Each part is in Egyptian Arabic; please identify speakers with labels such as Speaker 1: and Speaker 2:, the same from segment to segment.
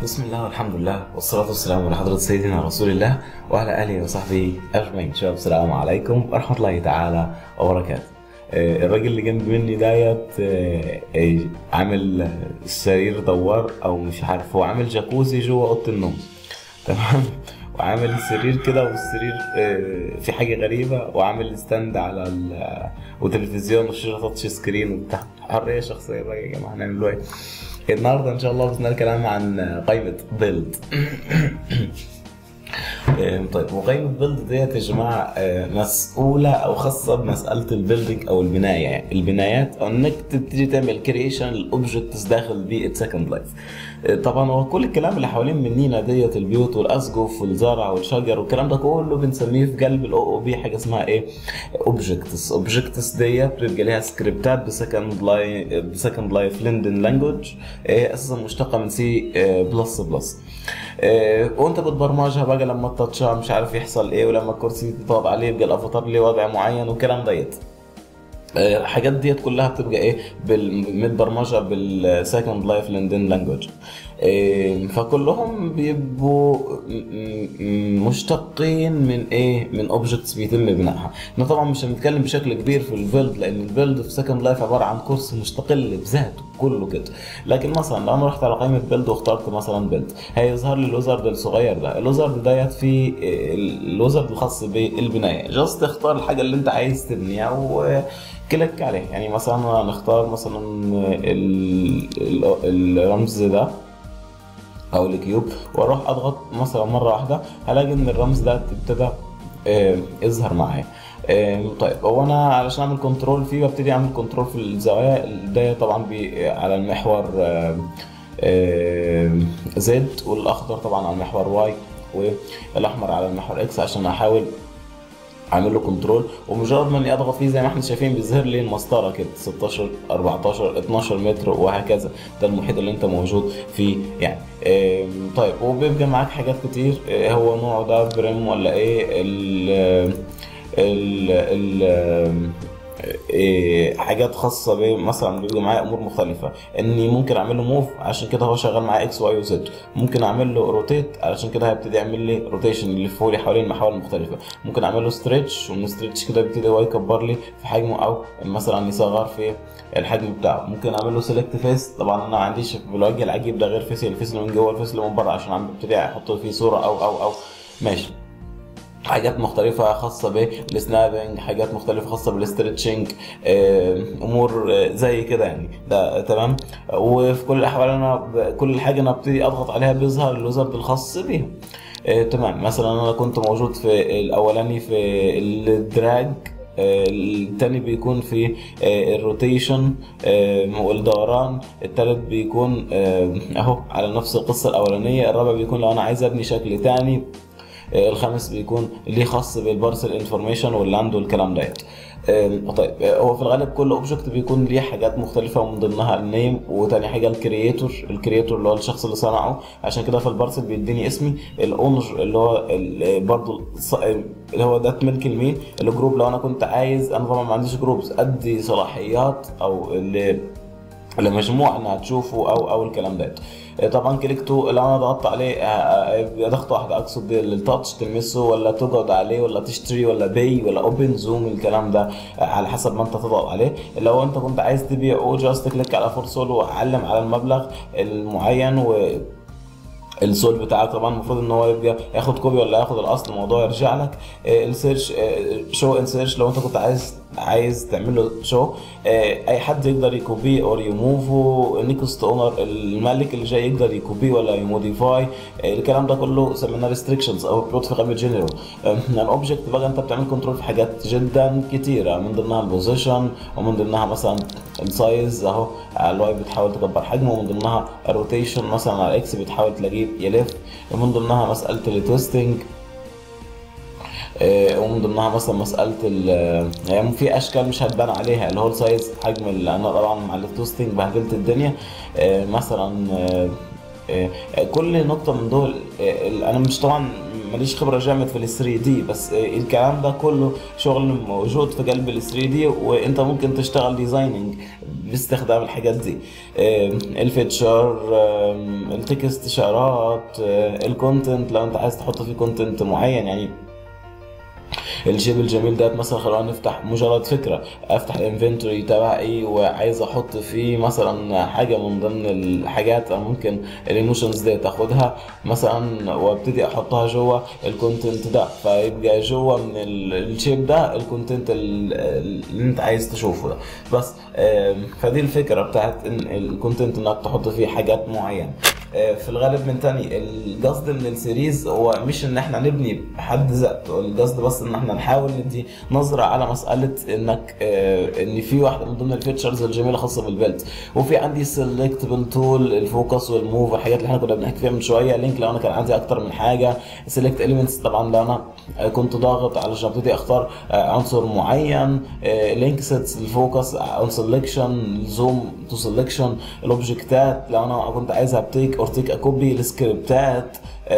Speaker 1: بسم الله والحمد لله والصلاة والسلام على حضرة سيدنا رسول الله وعلى آله وصحبه أجمعين شباب السلام عليكم ورحمة الله تعالى وبركاته آه، الراجل اللي جنب مني ديت آه، آه، عامل سرير دوار او مش عارف هو عامل جاكوزي جوه اوضه النوم تمام وعامل سرير كده والسرير آه، في حاجه غريبه وعامل ستاند على ال وتلفزيون وشاشه تاتش سكرين وبتاع حريه شخصيه بقى يا جماعه هنعمل ايه النهارده ان شاء الله باذن الله الكلام عن قائمه بيلد آه، طيب وقائمة بيلد ديت يا جماعة آه، مسؤولة أو خاصة بمسألة البيلدينج أو البناية يعني البنايات أو إنك تبتدي تعمل كريشن للأوبجكتس داخل بيئة سكند لايف طبعا هو كل الكلام اللي حوالين منينا ديت البيوت والأسقف والزرع والشجر والكلام ده كله بنسميه في قلب الأو أو بي حاجة اسمها إيه اوبجكتس اوبجكتس ديت بيبقى ليها سكريبتات بسكند لايف بسكند لايف ليندن لانجوج اساسا مشتقه من سي بلس بلس وانت بتبرمجها بقى لما التاتشها مش عارف يحصل ايه ولما الكرسي تضغط عليه يبقى الافاتار ليه وضع معين والكلام ديت آه، الحاجات ديت كلها بتبقى ايه بال- متبرمجه بالسكند لايف لندن لانجوج فكلهم بيبقوا م- م- مشتقين من ايه من اوبجكتس بيتم بنائها احنا طبعا مش هنتكلم بشكل كبير في البيلد لان البيلد في سكند لايف عباره عن كورس مستقل بذاته كله كده لكن مثلا لو انا رحت على قائمه بيلد واخترت مثلا بيلد هيظهر لي الوزرد الصغير ده الوزرد ديت فيه الوزرد الخاص بالبنايه جاست اختار الحاجه اللي انت عايز تبنيها و كليك عليه يعني مثلا نختار مثلا ال- ال- الرمز ده او الكيوب واروح اضغط مثلا مره واحده هلاقي ان الرمز ده ابتدى آه، يظهر معايا آه، طيب هو انا علشان اعمل كنترول فيه ببتدي اعمل كنترول في الزوايا ده طبعا بي على المحور آه، آه، زد والاخضر طبعا على المحور واي والاحمر على المحور اكس عشان احاول عامل له كنترول ومجرد ما اني اضغط فيه زي ما احنا شايفين بيظهر لي المسطره كده 16 14 12 متر وهكذا ده المحيط اللي انت موجود فيه يعني آم، طيب وبيبقى معاك حاجات كتير آه، هو نوعه ده بريم ولا ايه ال ال ال إيه، حاجات خاصه ب مثلا بيبقى معايا امور مختلفه اني ممكن اعمل له موف عشان كده هو شغال معايا اكس واي وزد ممكن اعمل له روتيت علشان كده هيبتدي يعمل لي روتيشن يلفه لي حوالين المحاور المختلفه ممكن اعمل له ستريتش ومن ستريتش كده بيبتدي هو يكبر لي في حجمه او مثلا يصغر في الحجم بتاعه ممكن اعمل له سيلكت فيس طبعا انا ما عنديش في الوجه العجيب ده غير فيس الفيس اللي من جوه الفيس اللي من بره عشان عم ببتدي احط فيه صوره او او او ماشي حاجات مختلفة خاصة بالسنابنج حاجات مختلفة خاصة بالاسترتشنج آه، امور آه، زي كده يعني ده تمام وفي كل الاحوال انا ب- كل حاجة انا ابتدي اضغط عليها بيظهر الوزرد الخاص بيها آه، تمام مثلا انا كنت موجود في الاولاني في الدراج آه، التاني بيكون في آه، الروتيشن آه، والدوران التالت بيكون آه، اهو على نفس القصة الاولانية الرابع بيكون لو انا عايز ابني شكل تاني آه، الخامس بيكون ليه خاص بالبارسل انفورميشن واللاند والكلام ده آم، طيب آه، هو في الغالب كل اوبجكت بيكون ليه حاجات مختلفه ومن ضمنها النيم وتاني حاجه الكرييتور الكرييتور اللي هو الشخص اللي صنعه عشان كده في البارسل بيديني اسمي الاونر اللي هو ال- برضو الص- اللي هو ده ملك لمين الجروب لو انا كنت عايز انا طبعا ما عنديش جروبز ادي صلاحيات او اللي لمجموعه انها تشوفه او او الكلام ده طبعا كليك تو لو انا ضغطت عليه آه، آه، ضغطه واحده اقصد التاتش تلمسه ولا تقعد عليه ولا تشتري ولا بي ولا اوبن زوم الكلام ده آه، على حسب ما انت تضغط عليه لو انت كنت عايز تبيعه جاست كليك على فور سول وعلم على المبلغ المعين و السول بتاعك طبعا المفروض ان هو يبقى ياخد كوبي ولا ياخد الاصل الموضوع يرجع لك آه، السيرش شو ان سيرش لو انت كنت عايز عايز تعمل له شو اي حد يقدر يكوبي او يموفه نيكست اونر المالك اللي جاي يقدر يكوبي ولا يموديفاي الكلام ده كله سميناه ريستريكشنز او بلوت في قائمه جنرال الاوبجكت بقى انت بتعمل كنترول في حاجات جدا كتيره من ضمنها البوزيشن ومن ضمنها مثلا السايز اهو على الواي بتحاول تكبر حجمه ومن ضمنها الروتيشن مثلا على الاكس بتحاول تلاقيه يلف ومن ضمنها مساله التويستنج آه، ومن ضمنها مثلا مساله ال يعني في اشكال مش هتبان عليها اللي هو السايز حجم ال- انا طبعا مع التوستنج بهدلت الدنيا آه، مثلا آه، آه، كل نقطه من دول آه، انا مش طبعا ماليش خبره جامد في ال 3 دي بس آه، الكلام ده كله شغل موجود في قلب ال 3 دي وانت ممكن تشتغل ديزايننج باستخدام الحاجات دي آه، الفيتشر آه، التكست اشارات آه، الكونتنت لو انت عايز تحط فيه كونتنت معين يعني الجيب الجميل ده مثلا خلونا نفتح مجرد فكره افتح الانفنتوري تبعي وعايز احط فيه مثلا حاجه من ضمن الحاجات او ممكن الايموشنز دي تاخدها مثلا وابتدي احطها جوه الكونتنت ده فيبقى جوه من ال- الشيب ده الكونتنت ال- اللي انت عايز تشوفه ده بس آم، فدي الفكره بتاعت ان الكونتنت انك تحط فيه حاجات معينه آه، في الغالب من تاني القصد من السيريز هو مش ان احنا نبني بحد ذاته القصد بس ان احنا نحاول ندي نظره على مساله انك آه، ان في واحده من ضمن الفيتشرز الجميله خاصه بالبيلد وفي عندي سيلكتبل تول الفوكس والموف الحاجات اللي احنا كنا بنحكي فيها من شويه لينك لو انا كان عندي اكتر من حاجه سيلكت اليمنتس طبعا لو انا آه، كنت ضاغط علشان ابتدي اختار آه، عنصر معين لينك سيتس الفوكس اون سelection زوم تو سelection الاوبجكتات لو انا كنت عايزها بتيك اور تيك اكوبي السكريبتات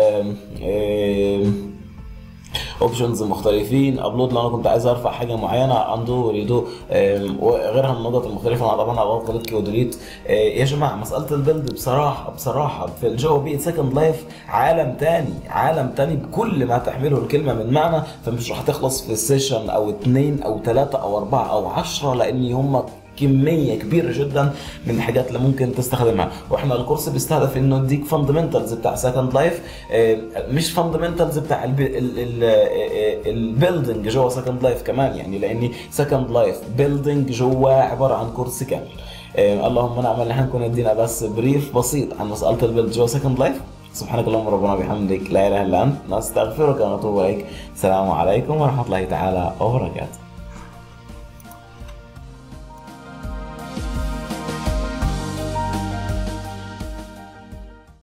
Speaker 1: اوبشنز مختلفين ابلود لو انا كنت عايز ارفع حاجه معينه اندو وريدو وغيرها من النقط المختلفه انا طبعا اضغط كليك وديليت يا جماعه مساله البيلد بصراحه بصراحه في الجو بي سكند لايف عالم تاني عالم تاني بكل ما تحمله الكلمه من معنى فمش راح تخلص في سيشن او اتنين او ثلاثه او اربعه او عشرة لان هم كميه كبيره جدا من الحاجات اللي ممكن تستخدمها واحنا الكورس بيستهدف انه يديك فاندمنتالز بتاع سكند لايف مش فاندمنتالز بتاع البيلدنج جوا سكند لايف كمان يعني لاني سكند لايف بيلدنج جوا عباره عن كورس كامل آه، اللهم نعم نحن كنا ادينا بس بريف بسيط عن مساله البيلد جوا سكند لايف سبحانك اللهم ربنا وبحمدك لا اله الا انت نستغفرك ونتوب اليك السلام عليكم ورحمه الله تعالى وبركاته